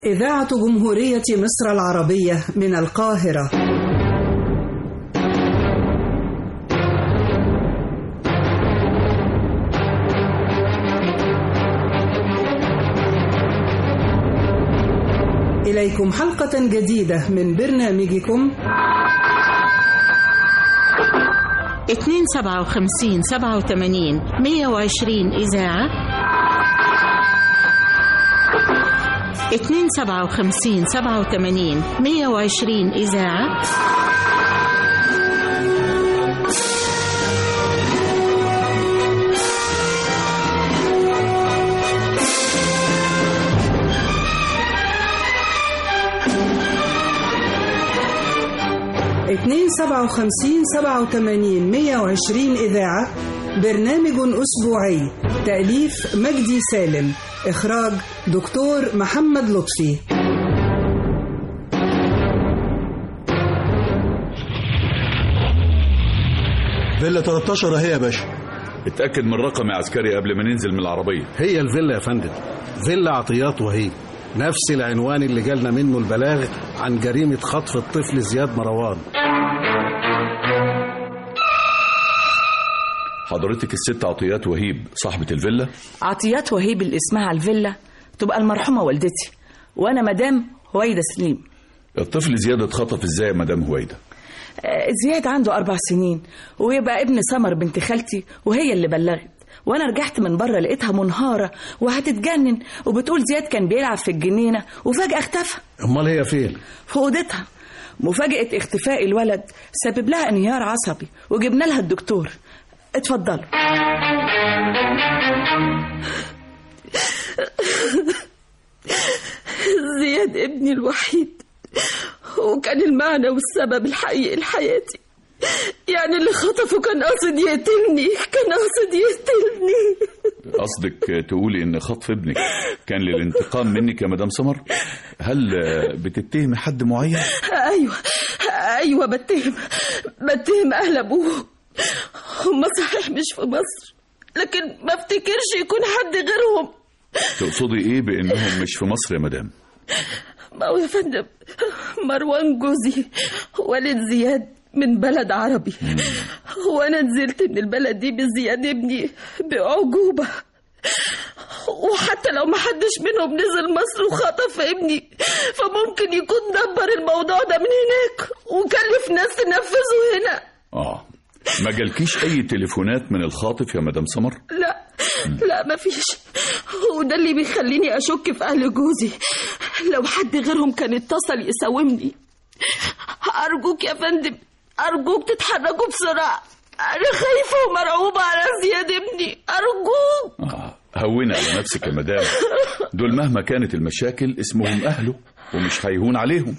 إذاعة جمهورية مصر العربية من القاهرة إليكم حلقة جديدة من برنامجكم اتنين سبعة وخمسين سبعة وثمانين مية وعشرين إذاعة اتنين سبعة وخمسين سبعة وثمانين مية وعشرين إذاعة اتنين سبعة وخمسين سبعة وثمانين مية وعشرين إذاعة برنامج أسبوعي تأليف مجدي سالم إخراج دكتور محمد لطفي فيلا 13 اهي يا باشا اتأكد من رقم يا عسكري قبل ما ننزل من العربية هي الفيلا يا فندم فيلا عطيات وهي نفس العنوان اللي جالنا منه البلاغ عن جريمة خطف الطفل زياد مروان حضرتك الست عطيات وهيب صاحبة الفيلا عطيات وهيب اللي اسمها الفيلا تبقى المرحومة والدتي وأنا مدام هويدة سليم الطفل زياد اتخطف ازاي يا مدام هويدا آه، زياد عنده أربع سنين ويبقى ابن سمر بنت خالتي وهي اللي بلغت وأنا رجعت من بره لقيتها منهارة وهتتجنن وبتقول زياد كان بيلعب في الجنينة وفجأة اختفى أمال هي فين؟ في أوضتها مفاجأة اختفاء الولد سبب لها انهيار عصبي وجبنا لها الدكتور اتفضلوا زياد ابني الوحيد وكان المعنى والسبب الحقيقي لحياتي يعني اللي خطفه كان قاصد يقتلني كان قاصد يقتلني قصدك تقولي ان خطف ابنك كان للانتقام منك يا مدام سمر هل آه، بتتهمي حد معين ايوه ايوه بتهم بتهم اهل ابوه هم صحيح مش في مصر لكن ما افتكرش يكون حد غيرهم تقصدي ايه بانهم مش في مصر يا مدام ما هو يا فندم مروان جوزي والد زياد من بلد عربي وانا نزلت من البلد دي بزياد ابني باعجوبه وحتى لو ما حدش منهم نزل مصر وخطف ابني فممكن يكون دبر الموضوع ده من هناك وكلف ناس تنفذه هنا اه ما جالكيش اي تليفونات من الخاطف يا مدام سمر لا لا مفيش وده اللي بيخليني اشك في اهل جوزي لو حد غيرهم كان اتصل يساومني ارجوك يا فندم ارجوك تتحركوا بسرعه انا خايفه ومرعوبه على زياد ابني ارجوك آه. هوني على نفسك يا مدام دول مهما كانت المشاكل اسمهم اهله ومش هيهون عليهم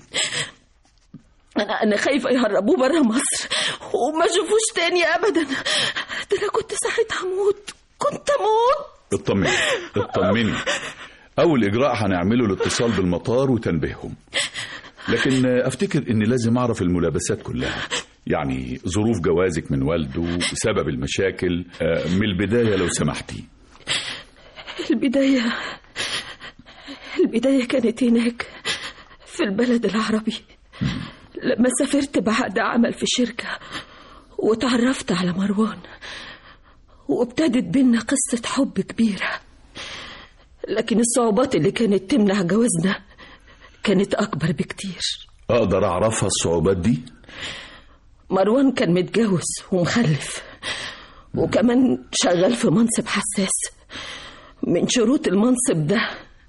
انا انا خايفه يهربوه بره مصر وما اشوفوش تاني ابدا ده انا كنت ساعتها اموت كنت اموت اطمني اطمني اول اجراء هنعمله الاتصال بالمطار وتنبيههم لكن افتكر اني لازم اعرف الملابسات كلها يعني ظروف جوازك من والده سبب المشاكل آه، من البدايه لو سمحتي البداية البداية كانت هناك في البلد العربي لما سافرت بعقد عمل في شركة وتعرفت على مروان وابتدت بينا قصة حب كبيرة لكن الصعوبات اللي كانت تمنع جوازنا كانت أكبر بكتير اقدر اعرفها الصعوبات دي مروان كان متجوز ومخلف وكمان شغال في منصب حساس من شروط المنصب ده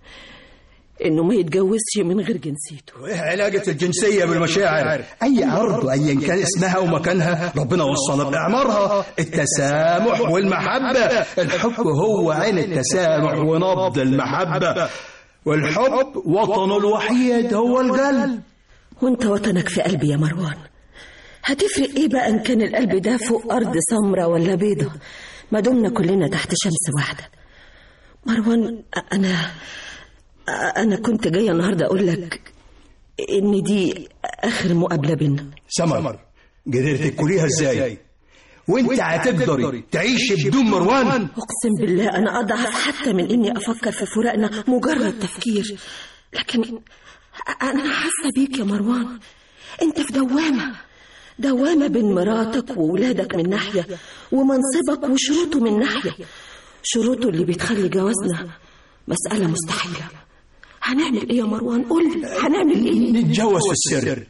انه ما يتجوزش من غير جنسيته وايه علاقة الجنسية بالمشاعر اي ارض ايا كان اسمها ومكانها ربنا وصل باعمارها التسامح والمحبة الحب هو عين التسامح ونبض المحبة والحب وطنه الوحيد هو القلب وانت وطنك في قلبي يا مروان هتفرق ايه بقى ان كان القلب ده فوق ارض سمرة ولا بيضة ما دمنا كلنا تحت شمس واحدة مروان انا انا كنت جاية النهاردة اقول لك ان دي اخر مقابلة بينا سمر قدرت تكليها ازاي وانت هتقدري تعيشي بدون مروان اقسم بالله انا اضعف حتى من اني افكر في فراقنا مجرد تفكير لكن أنا حاسة بيك يا مروان أنت في دوامة دوامة بين مراتك وولادك من ناحية ومنصبك وشروطه من ناحية شروطه اللي بتخلي جوازنا مسألة مستحيلة هنعمل ايه يا مروان قول لي هنعمل ايه نتجوز في السر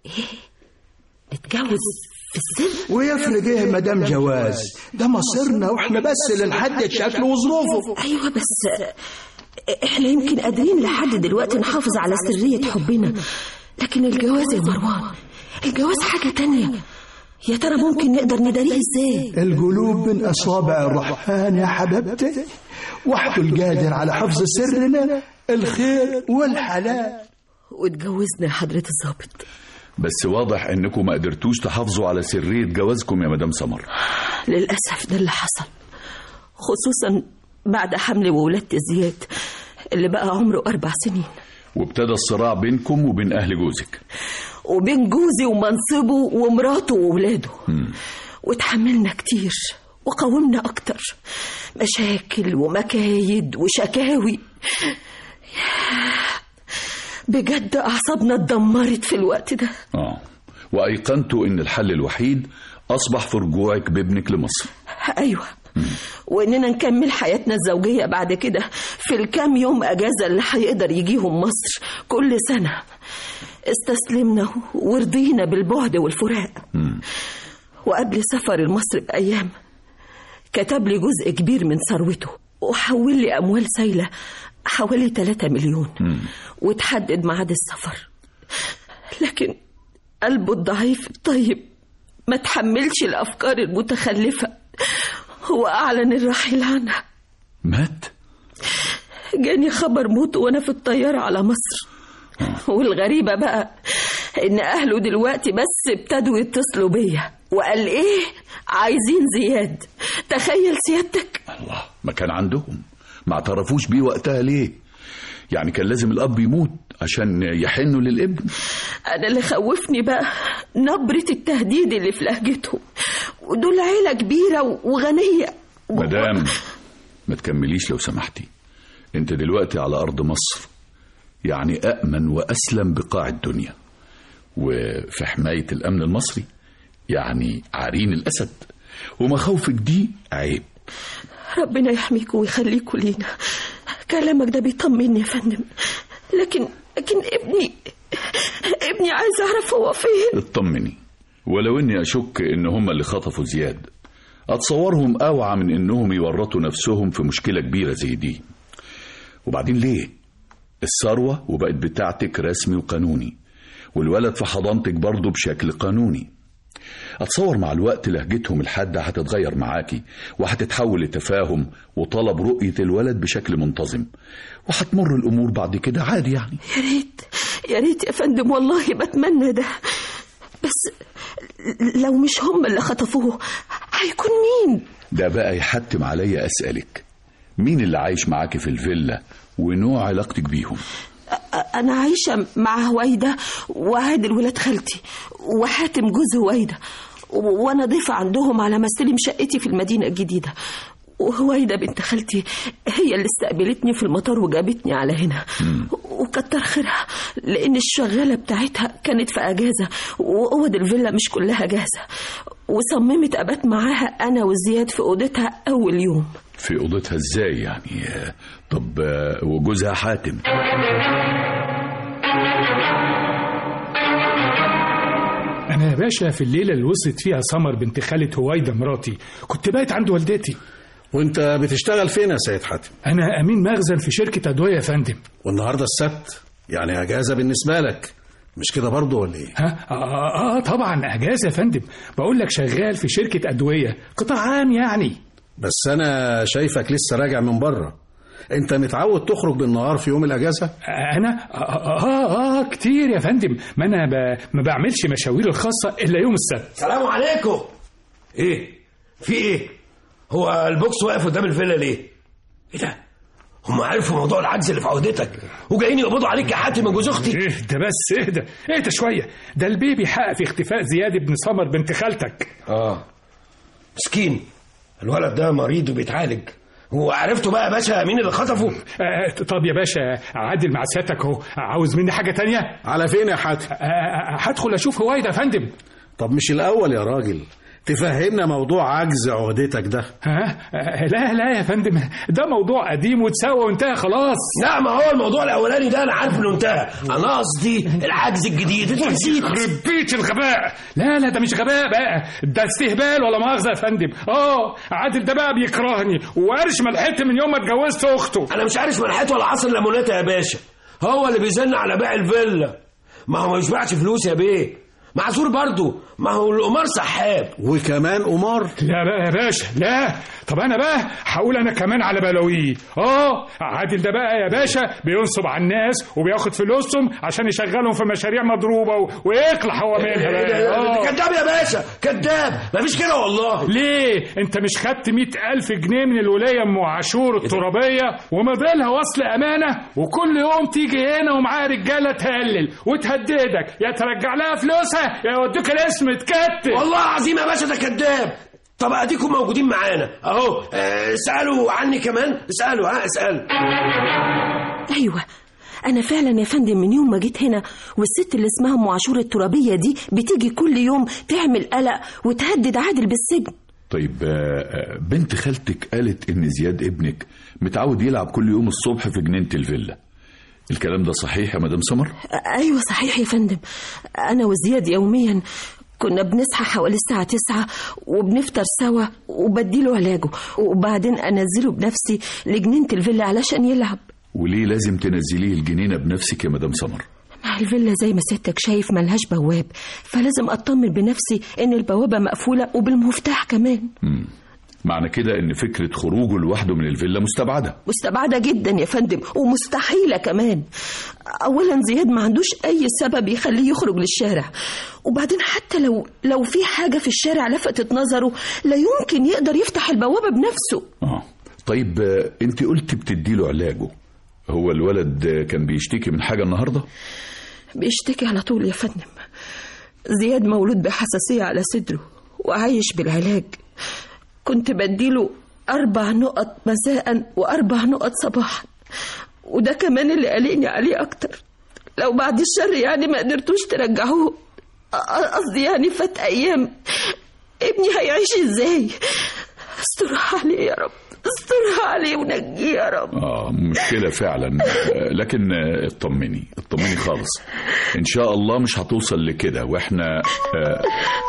نتجوز في السر ويفرق ايه ما دام جواز ده مصيرنا واحنا بس اللي نحدد شكله وظروفه ايوه بس احنا يمكن قادرين لحد دلوقتي نحافظ على سرية حبنا لكن الجواز يا مروان الجواز حاجة تانية يا ترى ممكن نقدر نداريه ازاي القلوب من اصابع الرحمن يا حبيبتي وحده القادر على حفظ سرنا الخير والحلال واتجوزنا يا حضرة الظابط بس واضح انكم ما قدرتوش تحافظوا على سرية جوازكم يا مدام سمر للأسف ده اللي حصل خصوصا بعد حمل وولادة زياد اللي بقى عمره أربع سنين وابتدى الصراع بينكم وبين اهل جوزك وبين جوزي ومنصبه ومراته وولاده وتحملنا كتير وقاومنا أكتر مشاكل ومكايد وشكاوي بجد أعصابنا اتدمرت في الوقت ده اه وايقنتوا ان الحل الوحيد اصبح في رجوعك بابنك لمصر أيوة وإننا نكمل حياتنا الزوجية بعد كده في الكام يوم أجازة اللي هيقدر يجيهم مصر كل سنة استسلمنا ورضينا بالبعد والفراق وقبل سفر لمصر بأيام كتب لي جزء كبير من ثروته وحول لي أموال سايلة حوالي 3 مليون وتحدد ميعاد السفر لكن قلبه الضعيف الطيب ما تحملش الأفكار المتخلفة هو أعلن الرحيل عنها مات جاني خبر موته وأنا في الطيارة على مصر والغريبة بقى إن أهله دلوقتي بس ابتدوا يتصلوا بيا وقال إيه عايزين زياد تخيل سيادتك الله ما كان عندهم ما اعترفوش بيه وقتها ليه يعني كان لازم الاب يموت عشان يحنوا للابن أنا اللي خوفني بقى نبرة التهديد اللي في لهجتهم ودول عيلة كبيرة وغنية مدام ما تكمليش لو سمحتي انت دلوقتي على ارض مصر يعني أأمن وأسلم بقاع الدنيا وفي حماية الأمن المصري يعني عرين الأسد ومخاوفك دي عيب ربنا يحميكوا ويخليكوا لينا كلامك ده بيطمني يا فندم لكن لكن ابني ابني عايز اعرف هو فين اطمني ولو اني اشك ان هم اللي خطفوا زياد اتصورهم اوعى من انهم يورطوا نفسهم في مشكله كبيره زي دي وبعدين ليه الثروه وبقت بتاعتك رسمي وقانوني والولد في حضانتك برضه بشكل قانوني اتصور مع الوقت لهجتهم الحاده هتتغير معاكي وهتتحول لتفاهم وطلب رؤيه الولد بشكل منتظم وهتمر الامور بعد كده عادي يعني يا ريت يا ريت يا فندم والله بتمنى ده بس لو مش هم اللي خطفوه هيكون مين ده بقى يحتم عليا اسالك مين اللي عايش معاكي في الفيلا ونوع علاقتك بيهم أنا عايشة مع هويدة وعادل ولاد خالتي وحاتم جوز هويدة و- وأنا ضيفة عندهم على مستلم شقتي في المدينة الجديدة وهويدة بنت خالتي هي اللي استقبلتني في المطار وجابتني على هنا وكتر خيرها لأن الشغالة بتاعتها كانت في أجازة وأوض الفيلا مش كلها جاهزة وصممت أبات معاها أنا وزياد في أوضتها أول يوم في اوضتها ازاي يعني آه، طب آه، وجوزها حاتم أنا يا باشا في الليلة اللي وصلت فيها سمر بنت خالة هويدا مراتي كنت بايت عند والدتي وانت بتشتغل فين يا سيد حاتم أنا أمين مخزن في شركة أدوية يا فندم والنهارده السبت يعني اجازه بالنسبه لك مش كده برضه ولا ايه ها آه, آه, آه طبعا أجازة يا فندم بقول لك شغال في شركة أدوية قطاع عام يعني بس انا شايفك لسه راجع من بره انت متعود تخرج بالنهار في يوم الاجازه آه أنا آه, آه, آه كتير يا فندم ما أنا ب... ما بعملش مشاوير الخاصة إلا يوم السبت سلام عليكم ايه في ايه هو البوكس واقف قدام الفيلا ليه ايه ده هم عرفوا موضوع العجز اللي في عودتك وجايين يقبضوا عليك يا حاتم يا جوز اختي اهدى بس اهدى اهدى شوية ده البيبي حق في اختفاء زياد بن سمر بنت خالتك اه مسكين الولد ده مريض وبيتعالج هو عرفتوا بقى يا باشا مين اللي خطفه آه طب يا باشا عادل مع سيادتك اهو عاوز مني حاجه تانية على فين يا حاتم آه، آه، هدخل اشوف هوايدا يا فندم طب مش الاول يا راجل تفهمنا موضوع عجز عهدتك ده ها آه، لا لا يا فندم ده موضوع قديم واتسوى وانتهى خلاص لا ما هو الموضوع الاولاني ده انا عارف انه انتهى انا قصدي العجز الجديد انت نسيت يخرب بيت الغباء لا لا ده مش غباء بقى ده استهبال ولا مؤاخذه يا فندم اه عادل ده بقى بيكرهني وقرش ملحقت من يوم ما اتجوزت اخته انا مش عارف ملحقت ولا عصر ليموناته يا باشا هو اللي بيزن على بيع الفيلا ما هو ما يشبعش فلوس يا بيه معذور برضه ما هو القمار سحاب وكمان قمار لا بقى يا باشا لا طب انا بقى هقول انا كمان على بلاويه اه عادل ده بقى يا باشا بينصب على الناس وبياخد فلوسهم عشان يشغلهم في مشاريع مضروبه و... ويقلع هو منها ده- بقى ده- آه. ده كداب يا باشا كداب مفيش كده والله ليه انت مش خدت مئة ألف جنيه من الولاية ام عاشور الترابية ومضيلها وصل أمانة وكل يوم تيجي هنا ومعاها رجالة تهلل وتهددك يا ترجع لها فلوسها يا يودوك الاسم تكتب والله العظيم يا باشا ده كداب طب اديكم موجودين معانا اهو آه، اسالوا عني كمان اسالوا ها اسالوا ايوه انا فعلا يا فندم من يوم ما جيت هنا والست اللي اسمها ام عاشور الترابيه دي بتيجي كل يوم تعمل قلق وتهدد عادل بالسجن طيب آه، آه، بنت خالتك قالت ان زياد ابنك متعود يلعب كل يوم الصبح في جنينة الفيلا الكلام ده صحيح يا مدام سمر ايوه صحيح يا فندم انا وزياد يوميا كنا بنصحى حوالي الساعة تسعة وبنفطر سوا وبديله علاجه وبعدين أنزله بنفسي لجنينة الفيلا علشان يلعب وليه لازم تنزليه الجنينة بنفسك يا مدام سمر مع الفيلا زي ما سيادتك شايف ملهاش بواب فلازم أطمن بنفسي إن البوابة مقفولة وبالمفتاح كمان مم. معنى كده ان فكرة خروجه لوحده من الفيلا مستبعدة مستبعدة جدا يا فندم ومستحيلة كمان أولا زياد ما عندوش أي سبب يخليه يخرج للشارع وبعدين حتى لو لو في حاجة في الشارع لفتت نظره لا يمكن يقدر يفتح البوابة بنفسه اه طيب آه، انت قلت بتديله علاجه هو الولد آه، كان بيشتكي من حاجة النهاردة بيشتكي على طول يا فندم زياد مولود بحساسية على صدره وعايش بالعلاج كنت بديله أربع نقط مساء وأربع نقط صباحا وده كمان اللي قلقني عليه أكتر لو بعد الشر يعني ما قدرتوش ترجعوه أ- قصدي يعني فات أيام ابني هيعيش إزاي استرها عليه يا رب استرها عليه ونجيه يا رب اه مشكلة فعلا آه، لكن آه، اطمني اطمني خالص ان شاء الله مش هتوصل لكده واحنا آه،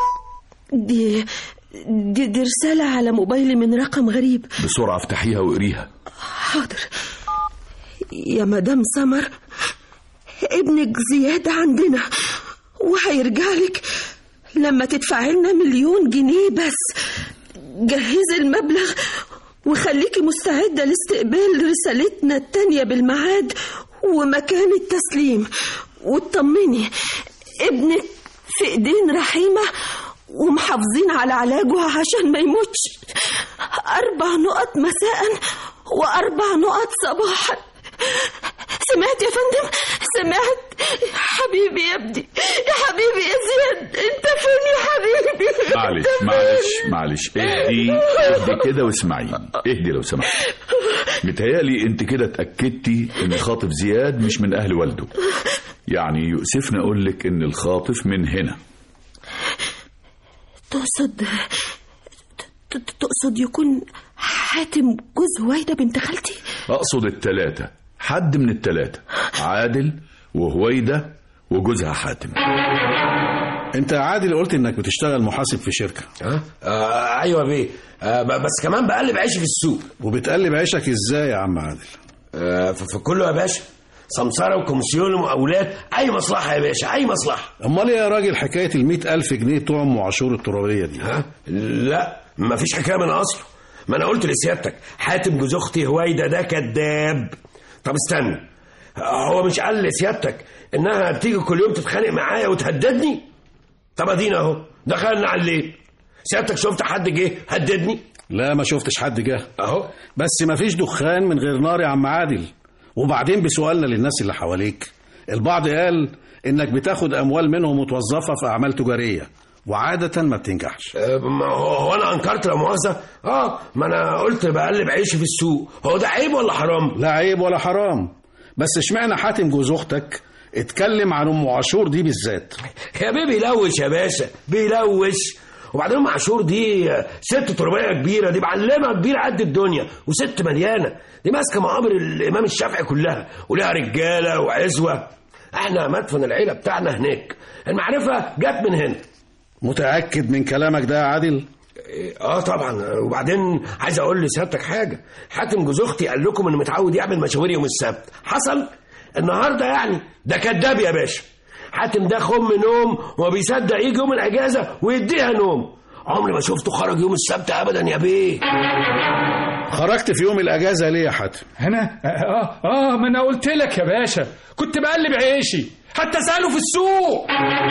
دي دي, دي رسالة على موبايلي من رقم غريب بسرعة افتحيها واقريها حاضر يا مدام سمر ابنك زياد عندنا وهيرجع لك لما تدفع لنا مليون جنيه بس جهزي المبلغ وخليكي مستعدة لاستقبال رسالتنا التانية بالميعاد ومكان التسليم واطمني ابنك في ايدين رحيمة ومحافظين على علاجه عشان ما يموتش أربع نقط مساء وأربع نقط صباحا سمعت يا فندم سمعت حبيبي يا ابني يا حبيبي يا زياد انت فين يا حبيبي معلش أنت فين؟ معلش معلش اهدي اهدي كده واسمعيني اهدي لو سمحت متهيألي انت كده اتأكدتي ان خاطف زياد مش من اهل والده يعني يؤسفني اقول لك ان الخاطف من هنا تقصد ت- ت- تقصد يكون حاتم جوز هويدا بنت خالتي اقصد التلاتة حد من التلاتة عادل وهويدة وجوزها حاتم انت يا عادل قلت انك بتشتغل محاسب في شركة ها آه ايوه بيه آه ب- بس كمان بقلب عيشي في السوق وبتقلب عيشك ازاي يا عم عادل آه ف- في كله يا باشا سمسارة وكومسيون ومقاولات اي مصلحة يا باشا اي مصلحة امال ايه يا راجل حكاية المئة ألف جنيه بتوع ام عاشور الترابية دي ها لا ما فيش حكاية من اصله ما انا قلت لسيادتك حاتم جوز اختي هويدا ده كذاب طب استنى هو مش قال لسيادتك انها بتيجي كل يوم تتخانق معايا وتهددني طب ادينا اهو دخلنا على الليل سيادتك شفت حد جه هددني لا ما شفتش حد جه اهو بس ما فيش دخان من غير نار يا عم عادل وبعدين بسؤالنا للناس اللي حواليك البعض قال انك بتاخد اموال منهم وتوظفها في اعمال تجاريه وعادة ما بتنجحش أه، ما هو هو انا انكرت لا مؤاخذه اه ما انا قلت بقلب عيشي في السوق هو ده عيب ولا حرام لا عيب ولا حرام بس اشمعنى حاتم جوز اختك اتكلم عن ام عاشور دي بالذات يا بيه بيلوش يا باشا بيلوش وبعدين ام عاشور دي ست تربيه كبيره دي معلمه كبيره قد الدنيا وست مليانه دي ماسكه مقابر الامام الشافعي كلها ولها رجاله وعزوه احنا مدفن العيله بتاعنا هناك المعرفه جت من هنا متأكد من كلامك ده يا عادل اه طبعا وبعدين عايز اقول لسيادتك حاجه حاتم جوز اختي قال لكم انه متعود يعمل مشاوير يوم السبت حصل النهارده يعني ده كذاب يا باشا حاتم ده خم نوم وما بيصدق يجي يوم الاجازه ويديها نوم عمري ما شفته خرج يوم السبت ابدا يا بيه خرجت في يوم الأجازة ليه يا حاتم انا اه اه ما انا قلت لك يا باشا كنت بقلب عيشي حتى اساله في السوق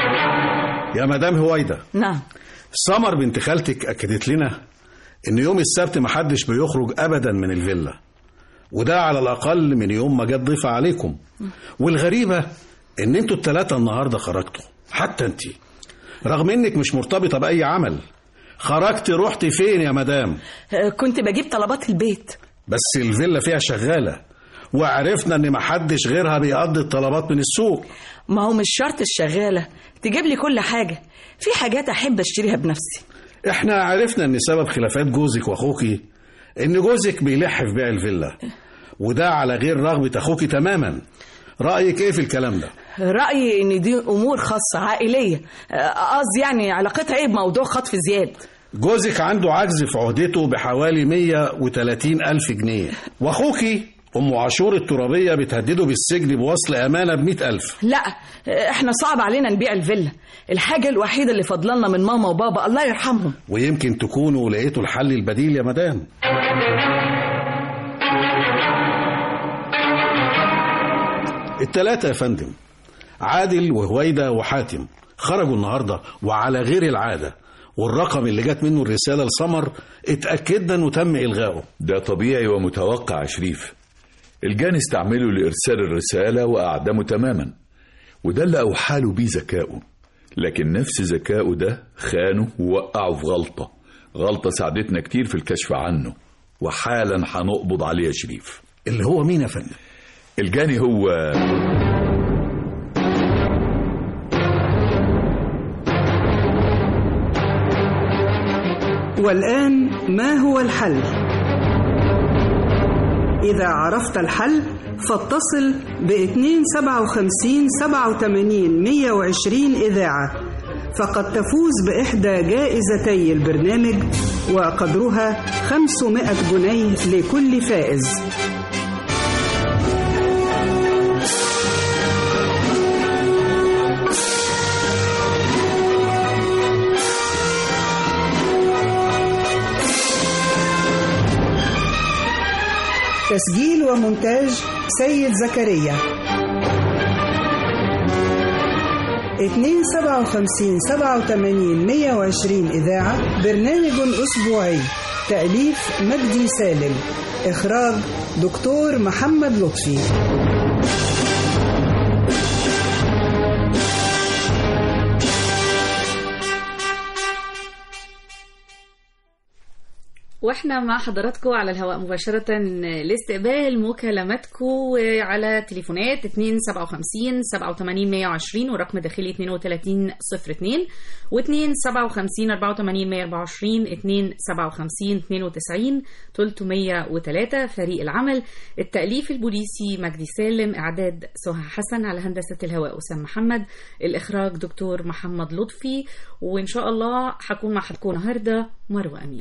يا مدام هويدا نعم سمر بنت خالتك أكدت لنا إن يوم السبت محدش بيخرج أبدا من الفيلا وده على الأقل من يوم ما جت ضيفة عليكم والغريبة إن انتوا التلاتة النهاردة خرجتوا حتى انت رغم إنك مش مرتبطة بأي عمل خرجت رحت فين يا مدام آه، كنت بجيب طلبات البيت بس الفيلا فيها شغالة وعرفنا إن محدش غيرها بيقضي الطلبات من السوق ما هو مش شرط الشغالة تجيب لي كل حاجة في حاجات أحب أشتريها بنفسي احنا عرفنا ان سبب خلافات جوزك واخوكي ان جوزك بيلح في بيع الفيلا وده على غير رغبة اخوكي تماما رأيك ايه في الكلام ده رأيي إن دي أمور خاصة عائلية آه، قصدي يعني علاقتها إيه بموضوع خطف زياد جوزك عنده عجز في عهدته بحوالي 130 ألف جنيه واخوكي ام عاشور الترابية بتهدده بالسجن بوصل امانة ب ألف لا آه، احنا صعب علينا نبيع الفيلا الحاجة الوحيدة اللي فضلنا من ماما وبابا الله يرحمهم ويمكن تكونوا لقيتوا الحل البديل يا مدام التلاتة يا فندم عادل وهويدا وحاتم خرجوا النهاردة وعلى غير العادة والرقم اللي جت منه الرسالة لسمر اتأكدنا انه تم إلغائه ده طبيعي ومتوقع يا شريف الجان استعمله لإرسال الرسالة وأعدمه تماما وده اللي أوحاله بيه ذكائه لكن نفس ذكائه ده خانه ووقعه في غلطة غلطة ساعدتنا كتير في الكشف عنه وحالا هنقبض عليه يا شريف اللي هو مين يا فندم الجاني هو والآن ما هو الحل؟ إذا عرفت الحل فاتصل ب 257 87 120 إذاعة فقد تفوز بإحدى جائزتي البرنامج وقدرها 500 جنيه لكل فائز تسجيل ومونتاج سيد زكريا 257 87 120 إذاعة برنامج أسبوعي تأليف مجدي سالم إخراج دكتور محمد لطفي واحنا مع حضراتكم على الهواء مباشرة لاستقبال مكالماتكم على تليفونات 257 87 120 ورقم داخلي 32 02 و 257 84 124 257 92 303 فريق العمل التأليف البوليسي مجدي سالم إعداد سهى حسن على هندسة الهواء أسام محمد الإخراج دكتور محمد لطفي وإن شاء الله هكون مع حضراتكم النهارده مروة أمين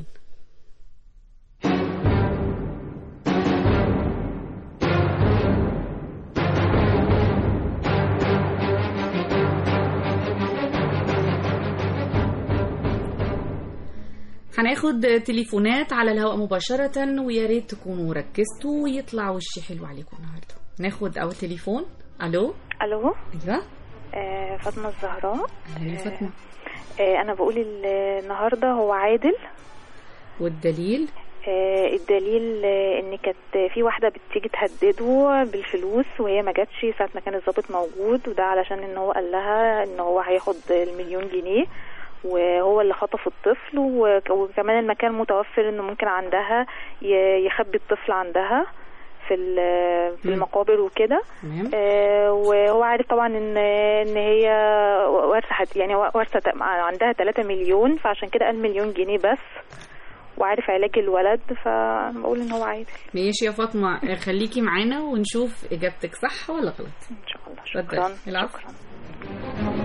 هناخد تليفونات على الهواء مباشرة ويا ريت تكونوا ركزتوا ويطلع وشي حلو عليكم النهارده. ناخد أول تليفون ألو الو أيوه آه فاطمه الزهراء أهلا يا فاطمة آه انا بقول ال- النهارده هو عادل والدليل آه الدليل آه ان كانت في واحده بتيجي تهدده بالفلوس وهي ما جاتش ساعه ما كان الضابط موجود وده علشان ان هو قال لها ان هو هياخد المليون جنيه وهو اللي خطف الطفل وك- وكمان المكان متوفر انه ممكن عندها ي- يخبي الطفل عندها في ال- في مم. المقابر وكده تمام آه، وهو عارف طبعا ان ان هي وارثه حد- يعني وارثه ت- عندها 3 مليون فعشان كده قال مليون جنيه بس وعارف علاج الولد فبقول ان هو عادي ماشي يا فاطمة آه، خليكي معانا ونشوف إجابتك صح ولا غلط ان شاء الله اتفضلي. شكرا العفو. شكرا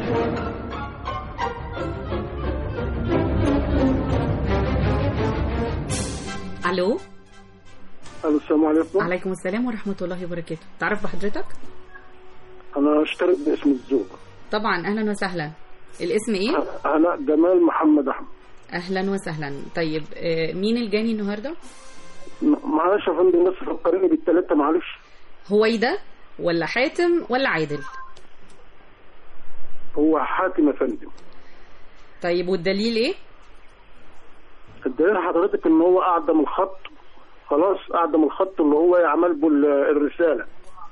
ألو الو السلام عليكم عليكم السلام ورحمة الله وبركاته تعرف بحضرتك؟ انا اشترك باسم الزوج طبعا أهلا وسهلا الاسم إيه؟ هلا جمال محمد احمد أهلا وسهلا طيب آه، مين الجاني النهاردة؟ م- معلش يا فندم بس فكريني بالثلاثه معلش هويدا ولا حاتم ولا عادل؟ هو حاتم يا فندم طيب والدليل إيه؟ الدليل حضرتك ان هو اعدم الخط خلاص اعدم الخط اللي هو يعمل به ال- الرساله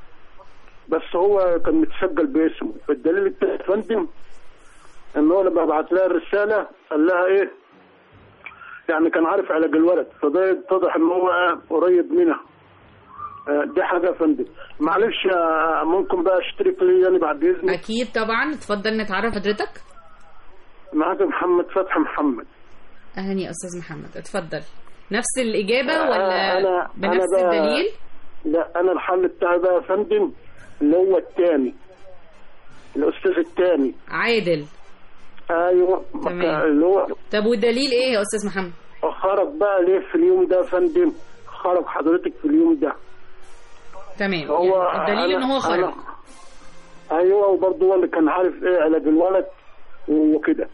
بس هو كان متسجل باسمه الدليل التاني يا فندم ان هو لما بعت لها الرساله قال لها ايه يعني كان عارف علاج الولد فده يتضح ان هو آه، قريب منها آه، دي حاجه يا فندم معلش آه، ممكن بقى اشترك لي يعني بعد اذنك أكيد طبعا اتفضل نتعرف حضرتك معاك محمد فتحي محمد أهلا يا أستاذ محمد اتفضل نفس الإجابة آه، ولا أنا- بنفس أنا بقى- الدليل؟ لا انا الحل بتاعي بقى يا فندم اللي هو الثاني الاستاذ الثاني عادل ايوه تمام. اللي هو طب والدليل إيه يا أستاذ محمد؟ خرج بقى ليه في اليوم ده يا فندم خرج حضرتك في اليوم ده تمام هو يعني الدليل أنا- إن هو خرج أنا- ايوه وبرضه هو اللي كان عارف ايه علاج الولد وكده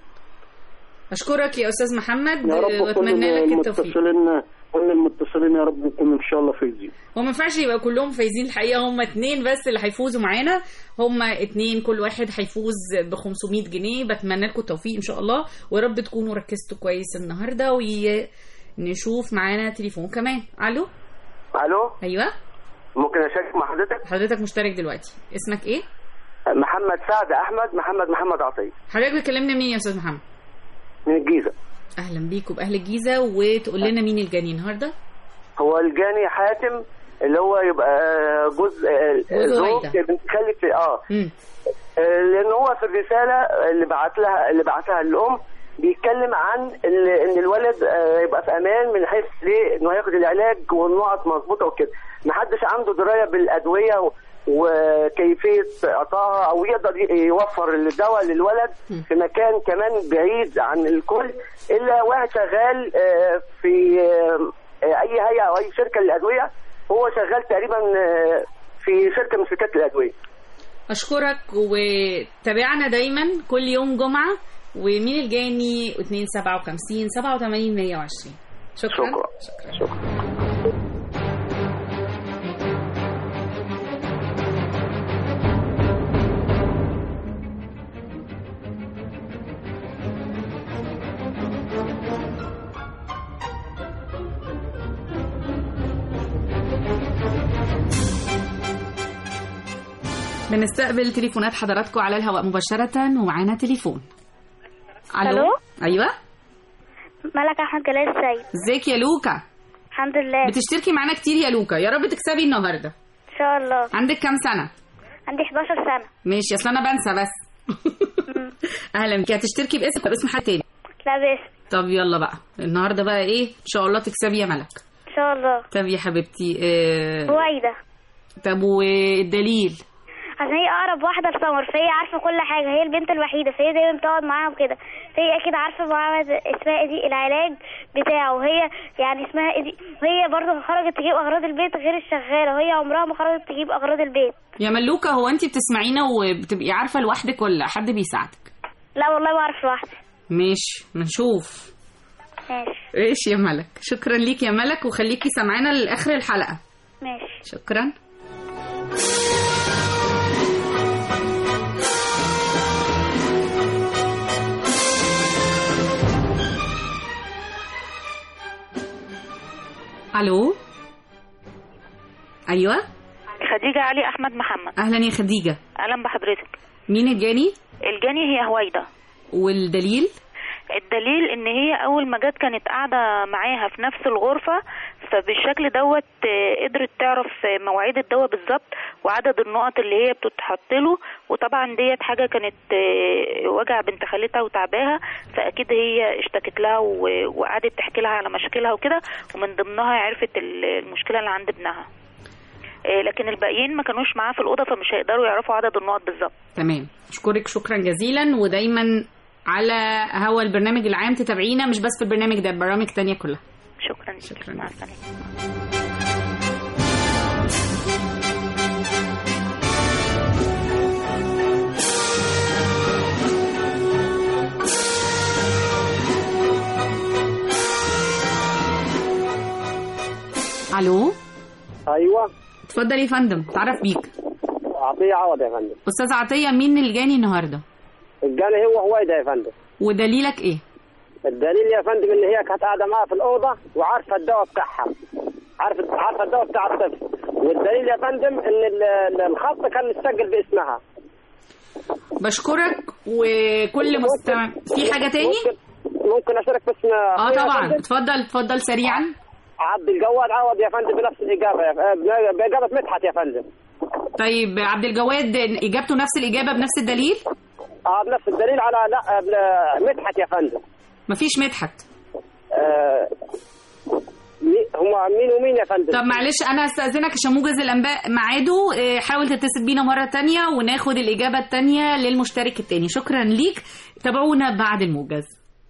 أشكرك يا أستاذ محمد يا رب كل وأتمنى لك التوفيق المتصلين كل المتصلين يا رب يكونوا ان شاء الله فايزين هو ما ينفعش يبقى كلهم فايزين الحقيقه هم اتنين بس اللي هيفوزوا معانا هم اتنين كل واحد هيفوز ب 500 جنيه بتمنى لكم التوفيق ان شاء الله ويا رب تكونوا ركزتوا كويس النهارده ونشوف معانا تليفون كمان الو الو ايوه ممكن اشارك مع حضرتك حضرتك مشترك دلوقتي اسمك ايه محمد سعد احمد محمد محمد عطيه حضرتك بتكلمنا منين يا استاذ محمد من الجيزه اهلا بيكم باهل الجيزه وتقول لنا مين الجاني النهارده هو الجاني حاتم اللي هو يبقى جزء جوز زوج هويدا. بنت خالة اه مم. لان هو في الرساله اللي بعت لها اللي بعتها الام بيتكلم عن ال- ان الولد آه، يبقى في امان من حيث ليه انه هياخد العلاج والنقط مظبوطه وكده محدش عنده درايه بالادويه و- وكيفيه اعطائها او يقدر ي- يوفر الدواء للولد في مكان كمان بعيد عن الكل الا واحد شغال آه، في آه، اي هيئه او اي شركه للادويه هو شغال تقريبا آه، في شركه من شركات الادويه اشكرك وتابعنا دايما كل يوم جمعه ومين الجاني 257 87 120 شكرا شكرا شكرا بنستقبل تليفونات حضراتكم على الهواء مباشرة ومعانا تليفون ألو؟ ايوه ملك احمد جلال السيد ازيك يا لوكا الحمد لله بتشتركي معانا كتير يا لوكا يا رب تكسبي النهارده ان شاء الله عندك كام سنة عندي 11 سنه ماشي اصل انا بنسى بس اهلا بيكي هتشتركي باسمك ولا باسم حد تاني لا باسم طب يلا بقى النهارده بقى ايه ان شاء الله تكسبي يا ملك ان شاء الله طب يا حبيبتي آه... هويدا طب والدليل عشان هي اقرب واحده لسمر فهي عارفه كل حاجه هي البنت الوحيده فهي دايما بتقعد معاها وكده فهي اكيد عارفه معاها اسمها ايه دي العلاج بتاعه وهي يعني اسمها ايه دي وهي برضه خرجت تجيب اغراض البيت غير الشغاله وهي عمرها ما خرجت تجيب اغراض البيت يا ملوكة هو انت بتسمعينا وبتبقي عارفة لوحدك ولا حد بيساعدك لا والله ما اعرف لوحدي ماشي نشوف ماشي ايش يا ملك شكرا ليك يا ملك وخليكي سامعانا لاخر الحلقة ماشي شكرا الو ايوه خديجة علي أحمد محمد اهلا يا خديجة أهلا بحضرتك مين الجاني الجاني هي هويدا والدليل الدليل ان هي اول ما جت كانت قاعده معاها في نفس الغرفه فبالشكل دوت آه، قدرت تعرف آه، مواعيد الدواء بالظبط وعدد النقط اللي هي بتتحط له وطبعا ديت حاجه كانت آه، وجع بنت خالتها وتعباها فاكيد هي اشتكت لها و- وقعدت تحكي لها على مشاكلها وكده ومن ضمنها عرفت ال- المشكله اللي عند ابنها آه، لكن الباقيين ما كانوش معاه في الاوضه فمش هيقدروا يعرفوا عدد النقط بالظبط تمام اشكرك شكرا جزيلا ودايما على هوا البرنامج العام تتابعينا مش بس في البرنامج ده برامج تانية كلها شكرا شكرا مع السلامه الو ايوه اتفضل يا فندم تعرف بيك عطيه عوض يا فندم استاذ عطيه مين اللي جاني النهارده الجاني هو هويدا يا فندم ودليلك ايه الدليل يا فندم ان هي كانت قاعده معاها في الاوضه وعارفه الدواء بتاعها عارفه عارفه الدواء بتاع الطفل والدليل يا فندم ان ال- ال- الخط كان متسجل باسمها بشكرك وكل مستمع في حاجه تاني ممكن, ممكن اشارك باسم اه أخويا يا طبعا فندم؟ اتفضل اتفضل سريعا عبد الجواد عوض يا فندم بنفس الاجابه يا ف- باجابه مدحت يا فندم طيب عبد الجواد اجابته نفس الاجابه بنفس الدليل اه بنفس الدليل على لا بل- مدحت يا فندم مفيش مدحت آه مي- هما مين ومين يا فندم طب معلش انا هستاذنك عشان موجز الانباء ميعاده آه، حاول تتصل بينا مره تانية وناخد الاجابه التانية للمشترك التاني شكرا ليك تابعونا بعد الموجز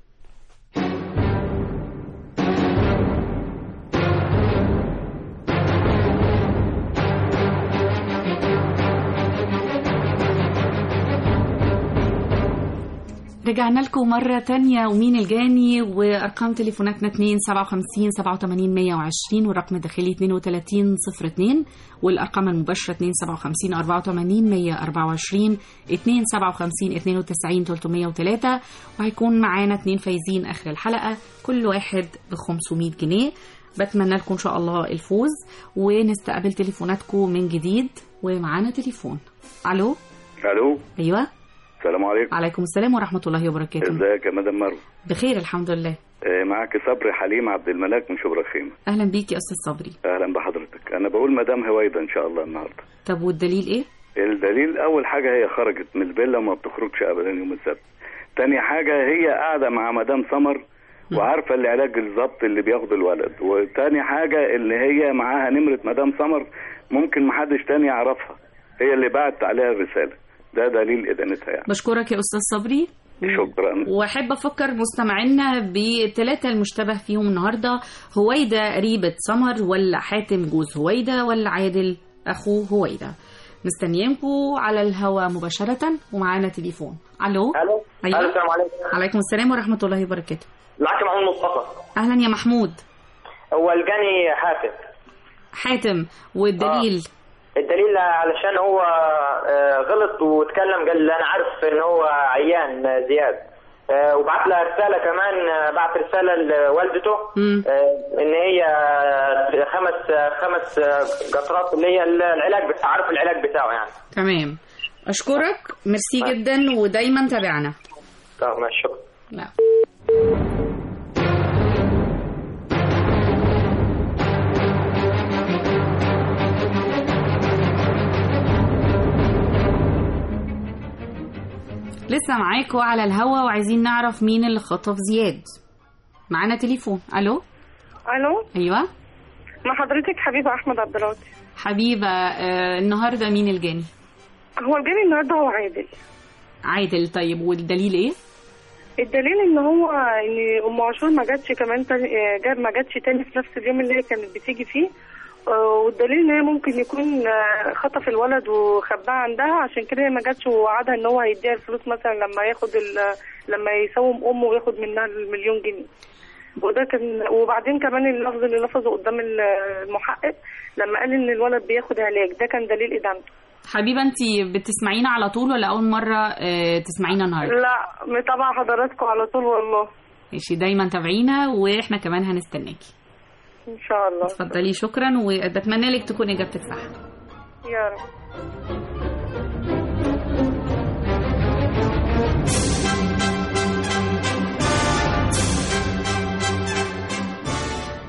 رجعنا لكم مرة تانية ومين الجاني وأرقام تليفوناتنا 2 57 87 120 والرقم الداخلي 32 02 والأرقام المباشرة 2 57 84 124 2 57 92 303 وهيكون معانا اتنين فايزين آخر الحلقة كل واحد ب 500 جنيه بتمنى لكم إن شاء الله الفوز ونستقبل تليفوناتكم من جديد ومعانا تليفون ألو الو أيوه السلام عليكم عليكم السلام ورحمة الله وبركاته ازيك يا مدام مروه بخير الحمد لله آه، معك صبري حليم عبد الملاك من شبرا خيمه اهلا بيك يا استاذ صبري اهلا بحضرتك انا بقول مدام هويدا ان شاء الله النهارده طب والدليل ايه الدليل اول حاجه هي خرجت من الفيلا وما بتخرجش ابدا يوم السبت تاني حاجه هي قاعده مع مدام سمر وعارفه العلاج بالظبط اللي بياخده الولد وتاني حاجه اللي هي معاها نمره مدام سمر ممكن محدش تاني يعرفها هي اللي بعت عليها الرساله ده دليل ادانتها يعني بشكرك يا استاذ صبري شكرا واحب افكر مستمعينا بالثلاثه المشتبه فيهم النهارده هويدا قريبه سمر ولا حاتم جوز هويدا ولا عادل اخو هويدا مستنيينكم على الهوا مباشره ومعانا تليفون الو الو أيوة. الو السلام عليكم عليكم السلام ورحمه الله وبركاته معك محمود مصطفى اهلا يا محمود هو الجاني حاتم حاتم والدليل الدليل علشان هو آه، غلط واتكلم قال انا عارف ان هو عيان آه، زياد آه، وبعت لها رساله كمان آه، بعت رساله لوالدته آه، ان هي آه، خمس آه، خمس آه، قطرات اللي هي العلاج بتاع عارف العلاج بتاعه يعني تمام اشكرك ميرسي جدا ودايما تابعنا تمام ماشي، شكرا لا لسه معاكم على الهوا وعايزين نعرف مين اللي خطف زياد معانا تليفون الو الو ايوه مع حضرتك حبيبه احمد عبد العاطي حبيبه آه النهارده مين الجاني هو الجاني النهارده هو عادل عادل طيب والدليل ايه الدليل ان هو ان ام عاشور ما جاتش كمان تاني آه، جاب ما جاتش تاني في نفس اليوم اللي هي كانت بتيجي فيه آه، والدليل ان هي ممكن يكون آه، خطف الولد وخباه عندها عشان كده هي ما جاتش ووعدها ان هو هيديها الفلوس مثلا لما ياخد ال- لما يساوم امه وياخد منها المليون جنيه وده كان وبعدين كمان اللفظ اللي لفظه قدام المحقق لما قال ان الولد بياخد علاج ده كان دليل ادانته حبيبه انت بتسمعينا على طول ولا اول مره آه تسمعينا النهارده لا متابعه حضراتكم على طول والله ماشي دايما تابعينا واحنا كمان هنستناكي ان شاء الله اتفضلي شكرا وبتمنى لك تكون اجابتك صح يا رب